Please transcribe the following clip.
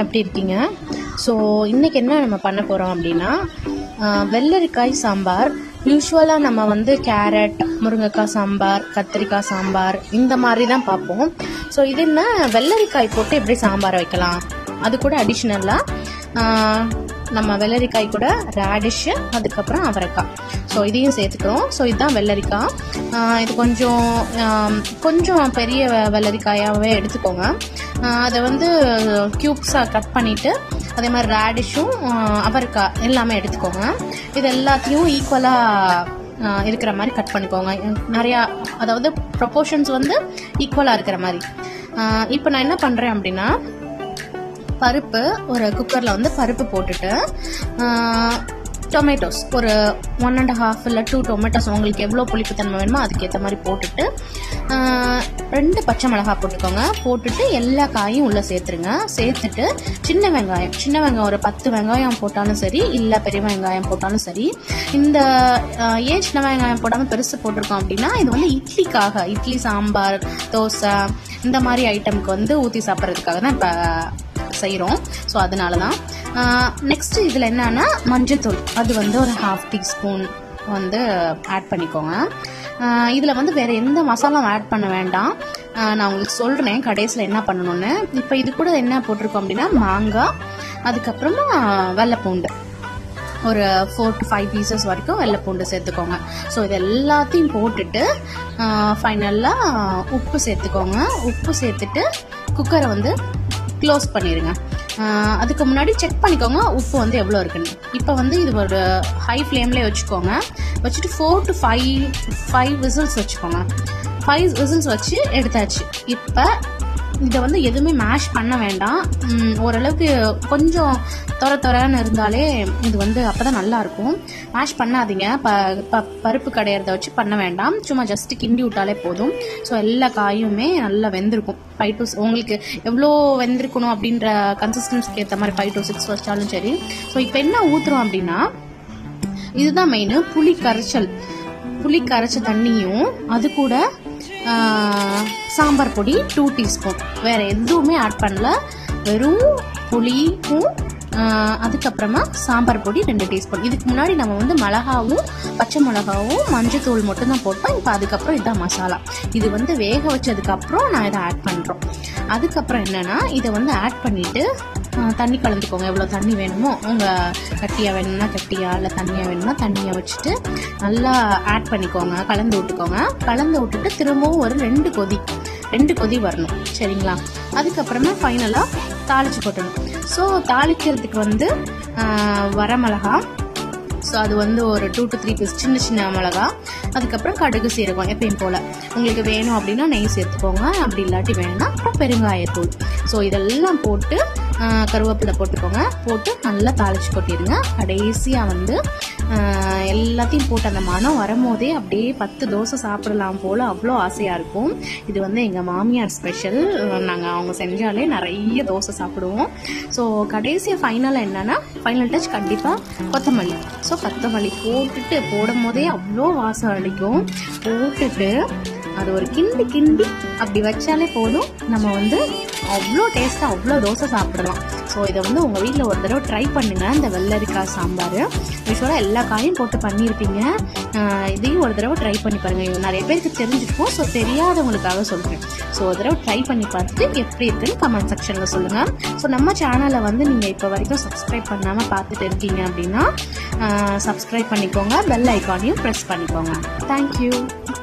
எப்படி இருக்கீங்க ஸோ இன்றைக்கி என்ன நம்ம பண்ண போகிறோம் அப்படின்னா ஆஹ், வெள்ளரிக்காய் சாம்பார் யூஸ்வலாக நம்ம வந்து கேரட் முருங்கைக்காய் சாம்பார் கத்திரிக்காய் சாம்பார் இந்த மாதிரி தான் பார்ப்போம் ஸோ இது என்ன வெள்ளரிக்காய் போட்டு எப்படி சாம்பார் வைக்கலாம் அது கூட அடிஷ்னலாக நம்ம வெள்ளரிக்காய் கூட ரேடிஷு அதுக்கப்புறம் அவரைக்காய் ஸோ இதையும் சேர்த்துக்கிறோம் ஸோ இதுதான் வெள்ளரிக்காய் ஆஹ் இது கொஞ்சம் ஆம், கொஞ்சம் பெரிய வெ- வெள்ளரிக்காயாகவே எடுத்துக்கோங்க ஆஹ் அதை வந்து க்யூப்ஸாக கட் பண்ணிவிட்டு அதே மாதிரி ரேடிஷும் அவரைக்காய் எல்லாமே எடுத்துக்கோங்க இது எல்லாத்தையும் ஈக்குவலாக இருக்கிற மாதிரி கட் பண்ணிக்கோங்க நிறையா அதாவது ப்ரொபோர்ஷன்ஸ் வந்து ஈக்குவலாக இருக்கிற மாதிரி இப்போ நான் என்ன பண்ணுறேன் அப்படின்னா பருப்பு ஒரு குக்கரில் வந்து பருப்பு போட்டுட்டு டொமேட்டோஸ் ஒரு ஒன் அண்ட் ஹாஃப் இல்லை டூ டொமேட்டோஸ் உங்களுக்கு எவ்வளோ புளிப்புத்தன்மை வேணுமோ அதுக்கேற்ற மாதிரி போட்டுட்டு ஆஹ், ரெண்டு பச்சை மிளகாய் போட்டுக்கோங்க போட்டுட்டு எல்லா காயும் உள்ளே சேர்த்துருங்க சேர்த்துட்டு சின்ன வெங்காயம் சின்ன வெங்காயம் ஒரு பத்து வெங்காயம் போட்டாலும் சரி இல்லை பெரிய வெங்காயம் போட்டாலும் சரி இந்த ஆஹ், ஏன் சின்ன வெங்காயம் போடாமல் பெருசு போட்டிருக்கோம் அப்படின்னா இது வந்து இட்லிக்காக இட்லி சாம்பார் தோசை இந்த மாதிரி ஐட்டம்க்கு வந்து ஊற்றி சாப்பிட்றதுக்காக தான் இப்போ செய்கிறோம் ஸோ அதனால தான் நெக்ஸ்ட்டு இதில் என்னன்னா மஞ்சள்தூள் அது வந்து ஒரு ஹாஃப் டீஸ்பூன் வந்து ஆட் பண்ணிக்கோங்க இதில் வந்து வேறு எந்த மசாலாவும் ஆட் பண்ண வேண்டாம் ஆஹ் நான் உங்களுக்கு சொல்கிறேன் கடைசியில் என்ன பண்ணணும்னு இப்போ இது கூட என்ன போட்டிருக்கோம் அப்படின்னா மாங்காய் அதுக்கப்புறமா வெள்ளைப்பூண்டு ஒரு ஃபோர் டு ஃபைவ் பீசஸ் வரைக்கும் வெள்ளை பூண்டு சேர்த்துக்கோங்க ஸோ இது எல்லாத்தையும் போட்டுட்டு ஃபைனலாக உப்பு சேர்த்துக்கோங்க உப்பு சேர்த்துட்டு குக்கரை வந்து க்ளோஸ் பண்ணிடுங்க ஆஹ் அதுக்கு முன்னாடி செக் பண்ணிக்கோங்க உப்பு வந்து எவ்வளோ இருக்குன்னு இப்போ வந்து இது ஒரு ஹை ஃப்ளேம்லேயே வச்சுக்கோங்க வச்சுட்டு four to five five whistles வச்சுக்கோங்க ஃபைவ் விசில்ஸ் வச்சு எடுத்தாச்சு இப்போ இதை வந்து எதுவுமே மேஷ் பண்ண வேண்டாம் ம், ஓரளவுக்கு கொஞ்சம் தொர தொரன்னு இருந்தாலே இது வந்து அப்போ தான் நல்லாயிருக்கும் மேஷ் பண்ணாதீங்க ப ப பருப்பு கடையிறத வச்சு பண்ண வேண்டாம் சும்மா ஜஸ்ட் கிண்டி விட்டாலே போதும் ஸோ எல்லா காயுமே நல்லா வெந்திருக்கும் ஃபைவ் டு உங்களுக்கு எவ்வளோ வெந்திருக்கணும் அப்படின்ற கன்சிஸ்டன்சிக்கு ஏற்ற மாதிரி ஃபைவ் டு சிக்ஸ் வச்சாலும் சரி ஸோ இப்போ என்ன ஊற்றுறோம் அப்படின்னா இதுதான் மெயின் புளி கரைச்சல் புளி கரைச்ச தண்ணியும் அது கூட ஆஹ், சாம்பார் பொடி டூ டீஸ்பூன் வேற எதுவுமே ஆட் பண்ணல வெறும் புளியும் ஆஹ், அதுக்கப்புறமா சாம்பார் பொடி ரெண்டு டீஸ்பூன் இதுக்கு முன்னாடி நம்ம வந்து மிளகாவும் பச்சை மிளகாவும் மஞ்சத்தூள் மட்டும் தான் போட்டோம் இப்போ அதுக்கப்புறம் இதுதான் மசாலா இது வந்து வேக வச்சதுக்கப்புறம் நான் இதை ஆட் பண்ணுறோம் அதுக்கப்புறம் என்னன்னா இதை வந்து ஆட் பண்ணிட்டு ஆஹ், தண்ணி கலந்துக்கோங்க எவ்வளோ தண்ணி வேணுமோ உங்கள் கட்டியாக வேணும்னா கட்டியாக இல்லை தண்ணியாக வேணும்னா தண்ணியை வச்சுட்டு நல்லா ஆட் பண்ணிக்கோங்க கலந்து விட்டுக்கோங்க கலந்து விட்டுட்டு திரும்பவும் ஒரு ரெண்டு கொதி ரெண்டு கொதி வரணும் சரிங்களா அதுக்கப்புறமா ஃபைனலாக தாளிச்சு கொட்டணும் ஸோ தாளிக்கிறதுக்கு வந்து ஆஹ், வரமிளகா ஸோ அது வந்து ஒரு டூ டு த்ரீ பீஸ் சின்ன சின்ன மிளகா அதுக்கப்புறம் கடுகு சீரகம் எப்பயும் போல் உங்களுக்கு வேணும் அப்படின்னா நெய் சேர்த்துக்கோங்க அப்படி இல்லாட்டி வேணும்னா அப்புறம் பெருங்காயத்தூள் ஸோ இதெல்லாம் போட்டு ஆஹ், கருவேப்பிலை போட்டுக்கோங்க போட்டு நல்லா தாளிச்சு கொட்டிடுங்க கடைசியாக வந்து ஆஹ், எல்லாத்தையும் போட்டு அந்த மனம் வரும்போதே அப்படியே பத்து தோசை சாப்பிடலாம் போல் அவ்வளோ ஆசையாக இருக்கும் இது வந்து எங்கள் மாமியார் ஸ்பெஷல் நாங்கள் அவங்க செஞ்சாலே நிறைய தோசை சாப்பிடுவோம் ஸோ கடைசியாக ஃபைனலாக என்னன்னா ஃபைனல் டச் கண்டிப்பாக கொத்தமல்லி ஸோ கொத்தமல்லி போட்டுட்டு போடும் போதே அவ்வளோ வாசம் அடிக்கும் போட்டுட்டு அது ஒரு கிண்டி கிண்டி அப்படி வச்சாலே போதும் நம்ம வந்து அவ்வளோ டேஸ்ட்டாக அவ்வளோ தோசை சாப்பிடலாம் ஸோ இதை வந்து உங்கள் வீட்டில் ஒரு தடவை ட்ரை பண்ணுங்கள் இந்த வெள்ளரிக்காய் சாம்பார் யூஸ்வலாக எல்லா காயும் போட்டு பண்ணியிருப்பீங்க ஆஹ் இதையும் ஒரு தடவை ட்ரை பண்ணி பாருங்கள் இது நிறைய பேருக்கு தெரிஞ்சிருக்கும் ஸோ தெரியாதவங்களுக்காக சொல்கிறேன் ஸோ ஒரு தடவை ட்ரை பண்ணி பார்த்துட்டு எப்படி இருக்குன்னு கமெண்ட் செக்ஷனில் சொல்லுங்கள் ஸோ நம்ம சேனலை வந்து நீங்கள் இப்போ வரைக்கும் சப்ஸ்கிரைப் பண்ணாமல் பார்த்துட்டு இருக்கீங்க அப்படின்னா சப்ஸ்கிரைப் பண்ணிக்கோங்க பெல் ஐக்கானையும் ப்ரெஸ் பண்ணிக்கோங்க தேங்க்யூ